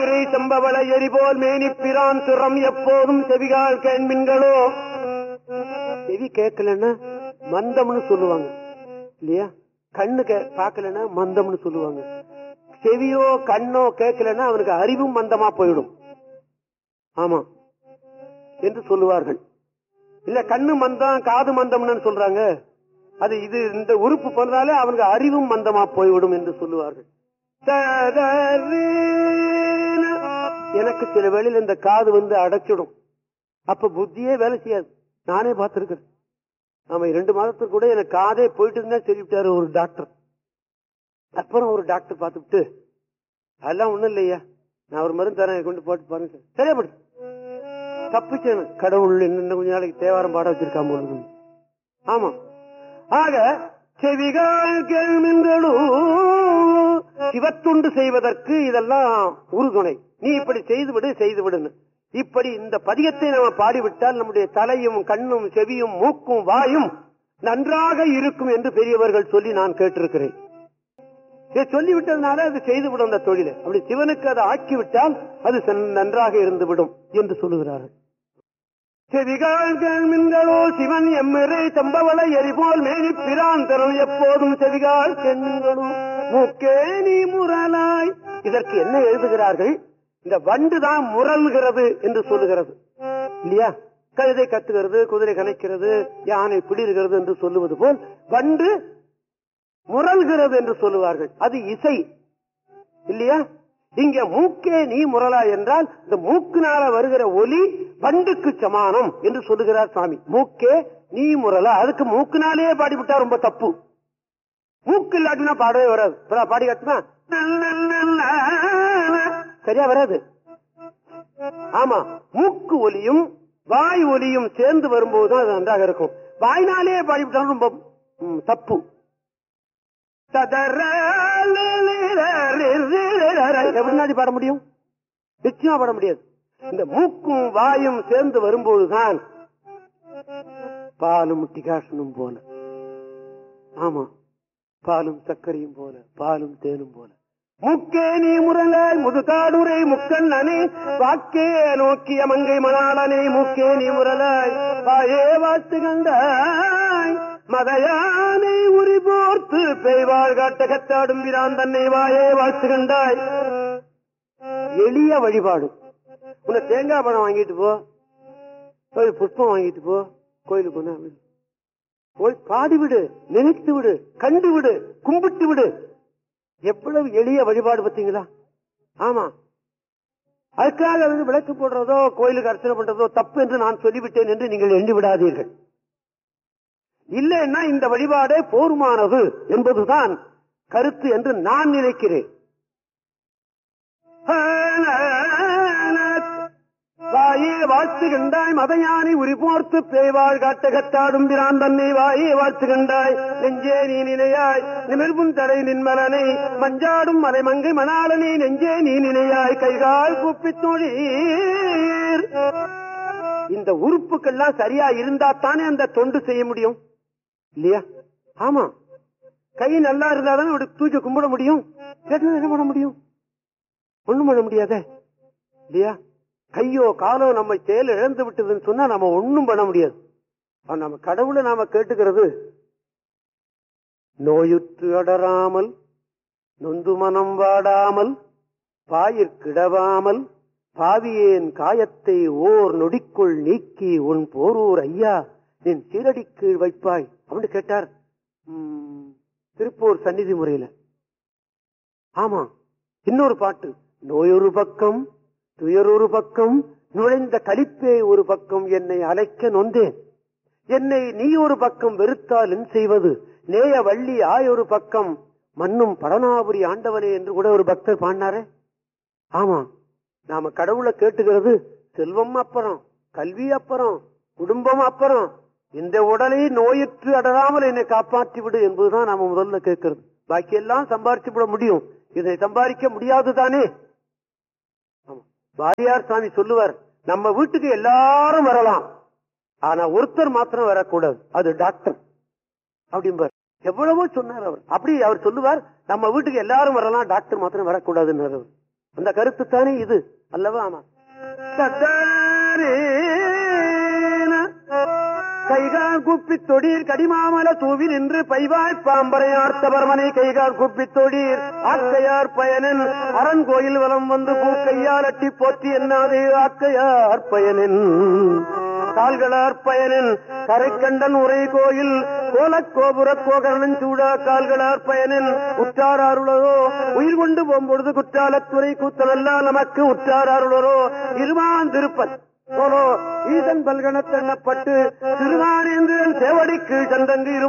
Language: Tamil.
செம்பவள எரிபோல் மேனிப்பிரான் சுரம் எப்போதும் செவிகால் கேண்மின்களோ செவி கேட்கலன்னா மந்தம்னு சொல்லுவாங்க இல்லையா கண்ணு கே பார்க்கலன்னா மந்தம்னு சொல்லுவாங்க செவியோ கண்ணோ கேட்கலன்னா அவனுக்கு அறிவும் மந்தமா போயிடும் ஆமா என்று சொல்லுவார்கள் இல்ல கண்ணு மந்தம் காது மந்தம்னு சொல்றாங்க அது இது இந்த உறுப்பு போனதாலே அவனுக்கு அறிவும் மந்தமா போய்விடும் என்று சொல்லுவார்கள் ததரீன. எனக்கு சில வேளையில் இந்த காது வந்து அடைச்சிடும் அப்ப புத்தியே வேலை செய்யாது நானே பார்த்திருக்கிறேன் ஆமா இரண்டு மாதத்துக்கு கூட எனக்கு காதே போயிட்டு இருந்தா சொல்லிவிட்டாரு ஒரு டாக்டர் அப்புறம் ஒரு டாக்டர் பார்த்துட்டு அதெல்லாம் ஒண்ணும் இல்லையா நான் ஒரு மருந்து தரேன் கொண்டு போட்டு பாருங்க சரியா படி தப்பிச்சேன் கடவுள் இன்னும் கொஞ்ச நாளைக்கு தேவாரம் பாட வச்சிருக்காம போல இருக்கு. ஆமா ஆக செவிகால் கேள்விங்களும் சிவத்துண்டு செய்வதற்கு இதெல்லாம் உறுதுணை நீ இப்படி செய்துவிடு செய்துவிடுன்னு இப்படி இந்த பதியத்தை நாம பாடிவிட்டால் நம்முடைய தலையும் கண்ணும் செவியும் மூக்கும் வாயும் நன்றாக இருக்கும் என்று பெரியவர்கள் சொல்லி நான் கேட்டிருக்கிறேன் இதை சொல்லிவிட்டதுனால அது செய்துவிடும் அந்த தொழிலை அப்படி சிவனுக்கு அதை ஆக்கிவிட்டால் அது சென்- நன்றாக இருந்து விடும் என்று சொல்லுகிறார்கள் செவிகால் கேள்விங்களோ சிவன் எம்மிறை தம்பவள எரிபோல் மேனி பிரான் தரும் எப்போதும் செவிகால் கேள்விங்களோ மூக்கே நீ முரலாய் இதற்கு என்ன எழுதுகிறார்கள் இந்த வண்டு தான் முரல்கிறது என்று சொல்லுகிறது இல்லையா கழுதை கத்துகிறது குதிரை கணைக்கிறது யானை பிடிருகிறது என்று சொல்லுவது போல் வண்டு முரல்கிறது என்று சொல்லுவார்கள் அது இசை இல்லையா இங்க மூக்கே நீ முரலா என்றால் இந்த மூக்குனால வருகிற ஒலி வண்டுக்கு சமானம் என்று சொல்லுகிறார் சுவாமி மூக்கே நீ முரலா அதுக்கு மூக்குனாலேயே பாடிவிட்டா ரொம்ப தப்பு மூக்கு இல்லாட்டினா பாடவே வராது இப்ப பாடி காட்டுமா சரியா வராது ஆமா மூக்கு ஒலியும் வாய் ஒலியும் சேர்ந்து வரும்போதுதான் அது நன்றாக இருக்கும் வாய்னாலேயே பாடிவிட்டாலும் ரொம்ப ம், தப்பு எப்படினாடி பாட முடியும் நிச்சயமா பாட முடியாது இந்த மூக்கும் வாயும் சேர்ந்து வரும்போதுதான் பாலும் டிகாசனும் போல ஆமா பாலும் சர்க்கரையும் போல பாலும் தேனும் போல முக்கே நீ முரலாய் முதுகாடுரை முக்கன் அணி வாக்கே நோக்கிய மங்கை மணாளனே முக்கே நீ முரலாய் வாயே வாத்து கண்டாய் மதையானை உரி போர்த்து பெய்வாள் காட்ட கத்தாடும் பிரான் தன்னை வாயே வாழ்த்து கண்டாய் எளிய வழிபாடு உன்னை தேங்காய் பழம் வாங்கிட்டு போ போய் புஷ்பம் வாங்கிட்டு போ கோயிலுக்கு போனா போய் பாடி விடு நினைத்து விடு கண்டு விடு கும்பிட்டு விடு எவ்வளவு எளிய வழிபாடு பார்த்தீங்களா ஆமா அதுக்காக வந்து விளக்கு போடுறதோ கோயிலுக்கு அர்ச்சனை பண்றதோ தப்பு என்று நான் சொல்லிவிட்டேன் என்று நீங்கள் எண்ணி விடாதீர்கள் இல்லைன்னா இந்த வழிபாடே போருமானது என்பதுதான் கருத்து என்று நான் நினைக்கிறேன் வாயே வாழ்த்து கண்டாய் மதையானை உரிபோர்த்து பேய்வாள் காட்டகத்தாடும் பிரான் தன்னை வாயே வாழ்த்து கண்டாய் நெஞ்சே நீ நினையாய் நிமிர்வும் தடை நின்மலனை மஞ்சாடும் மலைமங்கை மணாளனை நெஞ்சே நீ நினையாய் கைகால் கூப்பித் தொழீர் இந்த உறுப்புக்கெல்லாம் சரியா இருந்தா தானே அந்த தொண்டு செய்ய முடியும் இல்லையா ஆமா கை நல்லா இருந்தா தானே அவனுக்கு தூக்கி கும்பிட முடியும் கேட்டது என்ன பண்ண முடியும் ஒண்ணும் பண்ண முடியாதே இல்லையா கையோ காலோ நம்ம செயல் இழந்து விட்டதுன்னு சொன்னா நம்ம ஒண்ணும் பண்ண முடியாது ஆனா நம்ம கடவுளை நாம கேட்டுக்கிறது நோயுற்று அடராமல் நொந்து மனம் வாடாமல் பாயிற்கிடவாமல் பாவியேன் காயத்தை ஓர் நொடிக்குள் நீக்கி உன் போரூர் ஐயா நின் சீரடி கீழ் வைப்பாய் அப்படின்னு கேட்டார் ம், திருப்பூர் சந்நிதி முறையில ஆமா இன்னொரு பாட்டு நோயொரு பக்கம் துயரொரு பக்கம் நுழைந்த கலிப்பே ஒரு பக்கம் என்னை அலைக்க நொந்தேன் என்னை நீ ஒரு பக்கம் வெறுத்தால் என் செய்வது நேய வள்ளி ஆயொரு பக்கம் மண்ணும் படனாபுரி ஆண்டவனே என்று கூட ஒரு பக்தர் பாடினாரே ஆமா நாம கடவுளை கேட்டுக்கிறது செல்வம் அப்புறம் கல்வி அப்புறம் குடும்பம் அப்புறம் இந்த உடலை நோயுற்று அடராமல் என்னை காப்பாற்றி விடு என்பதுதான் நாம முதல்ல கேட்கிறது பாக்கி எல்லாம் சம்பாரிச்சு விட முடியும் இதை சம்பாதிக்க முடியாது தானே ஆமா. வாரியார் சாமி சொல்லுவார் நம்ம வீட்டுக்கு எல்லாரும் வரலாம் ஆனா ஒருத்தர் மாத்திரம் வரக்கூடாது அது டாக்டர் அப்படிம்பார் எவ்வளவோ சொன்னார் அவர் அப்படி அவர் சொல்லுவார் நம்ம வீட்டுக்கு எல்லாரும் வரலாம் டாக்டர் மாத்திரம் வரக்கூடாதுன்னு அவர் அந்த கருத்து தானே இது அல்லவா ஆமா கைகால் குப்பி தொடீர் கடிமாமல தூவி நின்று பைவாய் பாம்பரையார்த்தபர்மனை கைகால் குப்பி தொடீர் ஆக்கையார் பயனின் அரண்கோயில் வலம் வந்து பூக்கையால் அட்டி போற்றி என்னாதே ஆக்கையார் பயனின் கால்களார் பயனின் கரைக்கண்டன் உரை கோயில் கோலக் கோபுர கோகர்ணன் சூடா கால்களார் பயனின் உற்றார் அருளரோ உயிர் கொண்டு போகும்பொழுது குற்றாலத்துறை கூத்தனல்லா நமக்கு உற்றார் அருளரோ இருமான் திருப்பன் போலோ ஈசன் பல்கணத்தெண்ணப்பட்டு திருவானேந்திரன் சேவடிக்கு சந்தங்கு இருமா